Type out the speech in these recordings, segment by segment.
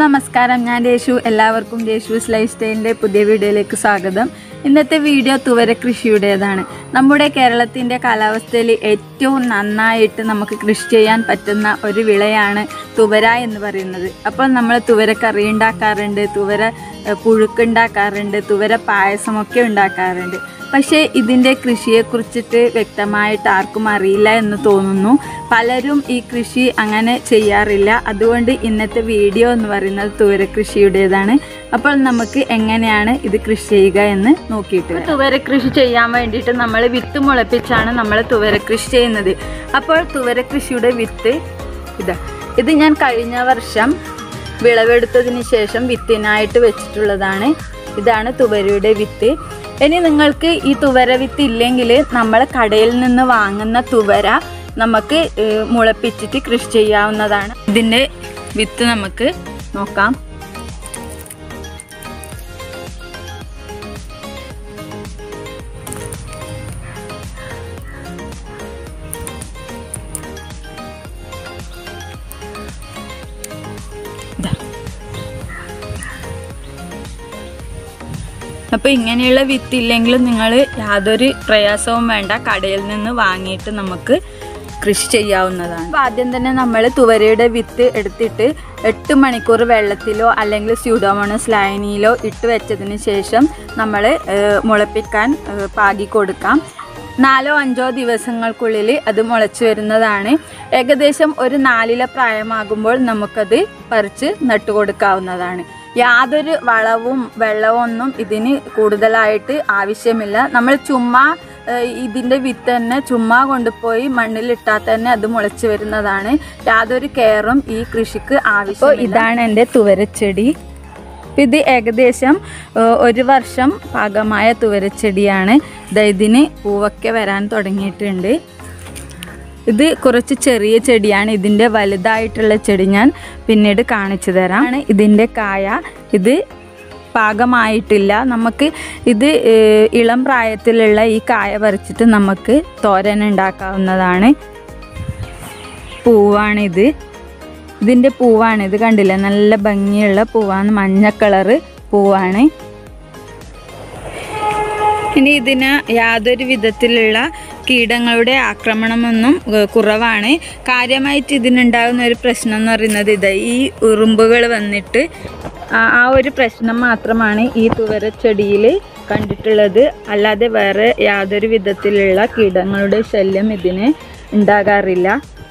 നമസ്കാരം ഞാൻ രേഷു എല്ലാവർക്കും രേഷുസ് ലൈഫ് സ്റ്റൈലിൻ്റെ പുതിയ വീഡിയോയിലേക്ക് സ്വാഗതം ഇന്നത്തെ വീഡിയോ തുവര കൃഷിയുടേതാണ് നമ്മുടെ കേരളത്തിൻ്റെ കാലാവസ്ഥയിൽ ഏറ്റവും നന്നായിട്ട് നമുക്ക് കൃഷി ചെയ്യാൻ പറ്റുന്ന ഒരു വിളയാണ് തുവര എന്ന് പറയുന്നത് അപ്പോൾ നമ്മൾ തുവര കറി ഉണ്ടാക്കാറുണ്ട് തുവര ഏഹ്, പുഴുക്കുണ്ടാക്കാറുണ്ട് തുവര പായസമൊക്കെ ഉണ്ടാക്കാറുണ്ട് പക്ഷേ ഇതിൻ്റെ കൃഷിയെക്കുറിച്ചിട്ട് വ്യക്തമായിട്ട് ആർക്കും അറിയില്ല എന്ന് തോന്നുന്നു പലരും ഈ കൃഷി അങ്ങനെ ചെയ്യാറില്ല അതുകൊണ്ട് ഇന്നത്തെ വീഡിയോ എന്ന് പറയുന്നത് തുവര കൃഷിയുടേതാണ് അപ്പോൾ നമുക്ക് എങ്ങനെയാണ് ഇത് കൃഷി ചെയ്യുക എന്ന് നോക്കിയിട്ട് വരാം. തുവര കൃഷി ചെയ്യാൻ വേണ്ടിയിട്ട് നമ്മൾ വിത്ത് മുളപ്പിച്ചാണ് നമ്മൾ തുവര കൃഷി ചെയ്യുന്നത് അപ്പോൾ തുവര കൃഷിയുടെ വിത്ത് ഇതാ ഇത് ഞാൻ കഴിഞ്ഞ വർഷം വിളവെടുത്തതിന് ശേഷം വിത്തിനായിട്ട് വെച്ചിട്ടുള്ളതാണ് ഇതാണ് തുവരയുടെ വിത്ത് ഇനി നിങ്ങൾക്ക് ഈ തുവര വിത്ത് ഇല്ലെങ്കിൽ നമ്മൾ കടയിൽ നിന്ന് വാങ്ങുന്ന തുവര നമുക്ക് ഏഹ്, മുളപ്പിച്ചിട്ട് കൃഷി ചെയ്യാവുന്നതാണ് ഇതിൻ്റെ വിത്ത് നമുക്ക് നോക്കാം ഇതാ അപ്പോൾ ഇങ്ങനെയുള്ള വിത്ത് ഇല്ലെങ്കിലും നിങ്ങൾ യാതൊരു പ്രയാസവും വേണ്ട കടയിൽ നിന്ന് വാങ്ങിയിട്ട് നമുക്ക് കൃഷി ചെയ്യാവുന്നതാണ് അപ്പോൾ ആദ്യം തന്നെ നമ്മൾ തുവരയുടെ വിത്ത് എടുത്തിട്ട് എട്ട് മണിക്കൂർ വെള്ളത്തിലോ അല്ലെങ്കിൽ സ്യൂഡോമോണസ് ലൈനിയിലോ ഇട്ട് വെച്ചതിന് ശേഷം നമ്മൾ മുളപ്പിക്കാൻ ഏഹ്, പാകി കൊടുക്കാം നാലോ അഞ്ചോ ദിവസങ്ങൾക്കുള്ളിൽ അത് മുളച്ചു വരുന്നതാണ് ഏകദേശം ഒരു നാലില പ്രായമാകുമ്പോൾ നമുക്കത് പറിച്ച് നട്ടുകൊടുക്കാവുന്നതാണ് യാതൊരു വളവും വെള്ളവും ഒന്നും ഇതിന് കൂടുതലായിട്ട് ആവശ്യമില്ല നമ്മൾ ചുമ്മാ ഏഹ്, ഇതിൻ്റെ വിത്ത് തന്നെ ചുമ്മാ കൊണ്ടുപോയി മണ്ണിലിട്ടാൽ തന്നെ അത് മുളച്ചു വരുന്നതാണ് യാതൊരു കെയറും ഈ കൃഷിക്ക് ആവശ്യം ഇതാണ് എൻ്റെ തുവരച്ചെടി അപ്പം ഇത് ഏകദേശം ഏഹ്, ഒരു വർഷം പാകമായ തുവരച്ചെടിയാണ് ദാ ഇതിന് പൂവൊക്കെ വരാൻ തുടങ്ങിയിട്ടുണ്ട് ഇത് കുറച്ച് ചെറിയ ചെടിയാണ് ഇതിൻ്റെ വലുതായിട്ടുള്ള ചെടി ഞാൻ പിന്നീട് കാണിച്ചു തരാം ആണ് ഇതിൻ്റെ കായ ഇത് പാകമായിട്ടില്ല നമുക്ക് ഇത് ഏഹ്, ഇളം പ്രായത്തിലുള്ള ഈ കായ പറിച്ചിട്ട് നമുക്ക് തോരൻ ഉണ്ടാക്കാവുന്നതാണ് പൂവാണിത് ഇതിൻ്റെ പൂവാണ് ഇത് കണ്ടില്ല നല്ല ഭംഗിയുള്ള പൂവാണ് മഞ്ഞ കളറ് പൂവാണ് ഇനി ഇതിന് യാതൊരു വിധത്തിലുള്ള കീടങ്ങളുടെ ആക്രമണമൊന്നും ഏഹ്, കുറവാണ് കാര്യമായിട്ട് ഇതിനുണ്ടാകുന്ന ഒരു പ്രശ്നം എന്ന് പറയുന്നത് ഇത് ഈ ഉറുമ്പുകൾ വന്നിട്ട് ആ- ആ ഒരു പ്രശ്നം മാത്രമാണ് ഈ തുവരച്ചെടിയിൽ കണ്ടിട്ടുള്ളത് അല്ലാതെ വേറെ യാതൊരു വിധത്തിലുള്ള കീടങ്ങളുടെ ശല്യം ഇതിന് ഉണ്ടാകാറില്ല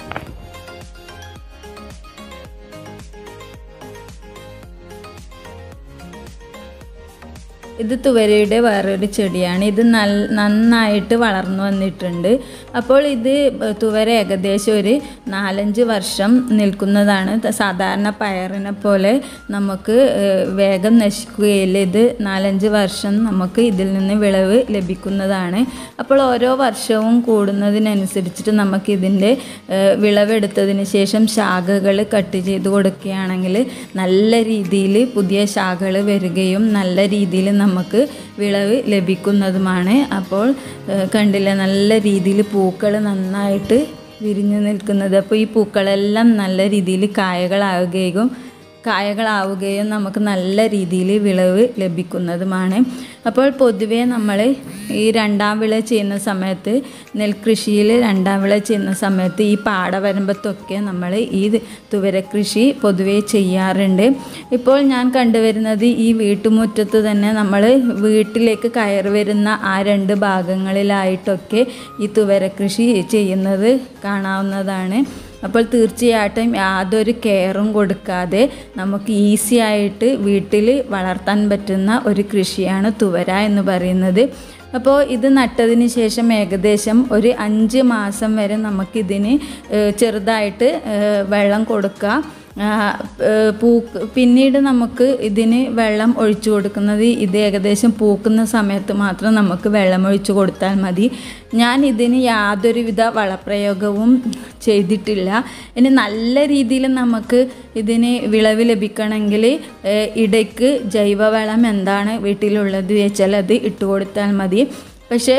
ഇത് തുവരയുടെ വേറൊരു ചെടിയാണ് ഇത് നൽ നന്നായിട്ട് വളർന്നു വന്നിട്ടുണ്ട് അപ്പോൾ ഇത് തുവര ഏകദേശം ഒരു നാലഞ്ച് വർഷം നിൽക്കുന്നതാണ് ത- സാധാരണ പയറിനെ പോലെ നമുക്ക് ഏഹ്, വേഗം നശിക്കുകയില്ല ഇത് നാലഞ്ച് വർഷം നമുക്ക് ഇതിൽ നിന്ന് വിളവ് ലഭിക്കുന്നതാണ് അപ്പോൾ ഓരോ വർഷവും കൂടുന്നതിനനുസരിച്ചിട്ട് നമുക്ക് ഇതിൻ്റെ ഏഹ്, വിളവെടുത്തതിന് ശേഷം ശാഖകൾ കട്ട് ചെയ്ത് കൊടുക്കുകയാണെങ്കിൽ നല്ല രീതിയിൽ പുതിയ ശാഖകൾ വരികയും നല്ല രീതിയിൽ നമുക്ക് വിളവ് ലഭിക്കുന്നതുമാണ് അപ്പോൾ ഏഹ്, കണ്ടില്ല നല്ല രീതിയിൽ പൂക്കൾ നന്നായിട്ട് വിരിഞ്ഞു നിൽക്കുന്നത് അപ്പോൾ ഈ പൂക്കളെല്ലാം നല്ല രീതിയിൽ കായകളാവുകയും കായകളാവുകയും നമുക്ക് നല്ല രീതിയിൽ വിളവ് ലഭിക്കുന്നതുമാണ് അപ്പോൾ പൊതുവേ നമ്മൾ ഈ രണ്ടാം വിള ചെയ്യുന്ന സമയത്ത് നെൽകൃഷിയിൽ രണ്ടാം വിള ചെയ്യുന്ന സമയത്ത് ഈ പാടവരമ്പത്തൊക്കെ നമ്മൾ ഈ തുവര കൃഷി പൊതുവേ ചെയ്യാറുണ്ട് ഇപ്പോൾ ഞാൻ കണ്ടുവരുന്നത് ഈ വീട്ടുമുറ്റത്ത് തന്നെ നമ്മൾ വീട്ടിലേക്ക് കയറി വരുന്ന ആ രണ്ട് ഭാഗങ്ങളിലായിട്ടൊക്കെ ഈ തുവര കൃഷി ചെയ്യുന്നത് കാണാവുന്നതാണ് അപ്പോൾ തീർച്ചയായിട്ടും യാതൊരു കെയറും കൊടുക്കാതെ നമുക്ക് ഈസി ആയിട്ട് വീട്ടിൽ വളർത്താൻ പറ്റുന്ന ഒരു കൃഷിയാണ് തുവര എന്ന് പറയുന്നത് അപ്പോൾ ഇത് നട്ടതിന് ശേഷം ഏകദേശം ഒരു അഞ്ച് മാസം വരെ നമുക്കിതിന് ഏഹ്, ചെറുതായിട്ട് ഏഹ്, വെള്ളം കൊടുക്കുക ആ, ഏഹ്, പൂക്ക് പിന്നീട് നമുക്ക് ഇതിന് വെള്ളം ഒഴിച്ചു കൊടുക്കുന്നത് ഇത് ഏകദേശം പൂക്കുന്ന സമയത്ത് മാത്രം നമുക്ക് വെള്ളം ഒഴിച്ചു കൊടുത്താൽ മതി ഞാൻ ഇതിന് യാതൊരുവിധ വളപ്രയോഗവും ചെയ്തിട്ടില്ല ഇനി നല്ല രീതിയിൽ നമുക്ക് ഇതിന് വിളവ് ലഭിക്കണമെങ്കിൽ ഏഹ്, ഇടയ്ക്ക് ജൈവവളം എന്താണ് വീട്ടിലുള്ളത് വെച്ചാൽ അത് ഇട്ട് കൊടുത്താൽ മതി പക്ഷേ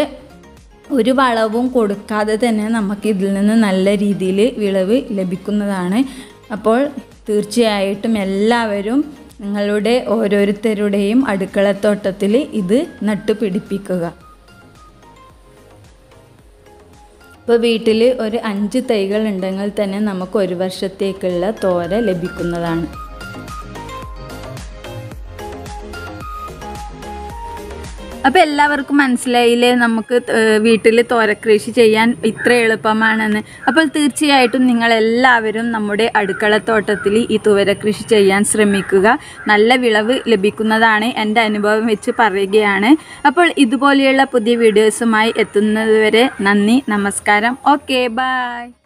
ഒരു വളവും കൊടുക്കാതെ തന്നെ നമുക്ക് ഇതിൽ നിന്ന് നല്ല രീതിയിൽ വിളവ് ലഭിക്കുന്നതാണ് അപ്പോൾ തീർച്ചയായിട്ടും എല്ലാവരും നിങ്ങളുടെ ഓരോരുത്തരുടെയും അടുക്കളത്തോട്ടത്തിൽ ഇത് നട്ടുപിടിപ്പിക്കുക ഇപ്പോൾ വീട്ടിൽ ഒരു അഞ്ച് തൈകൾ ഉണ്ടെങ്കിൽ തന്നെ നമുക്ക് ഒരു വർഷത്തേക്കുള്ള തോര ലഭിക്കുന്നതാണ് അപ്പോൾ എല്ലാവർക്കും മനസ്സിലായില്ലേ നമുക്ക് വീട്ടിൽ തോരക്കൃഷി ചെയ്യാൻ ഇത്ര എളുപ്പമാണെന്ന് അപ്പോൾ തീർച്ചയായിട്ടും നിങ്ങൾ എല്ലാവരും നമ്മുടെ അടുക്കളത്തോട്ടത്തിൽ ഈ തുവരക്കൃഷി ചെയ്യാൻ ശ്രമിക്കുക നല്ല വിളവ് ലഭിക്കുന്നതാണ് എൻ്റെ അനുഭവം വെച്ച് പറയുകയാണ് അപ്പോൾ ഇതുപോലെയുള്ള പുതിയ വീഡിയോസുമായി എത്തുന്നതുവരെ നന്ദി നമസ്കാരം ഓക്കെ ബായ്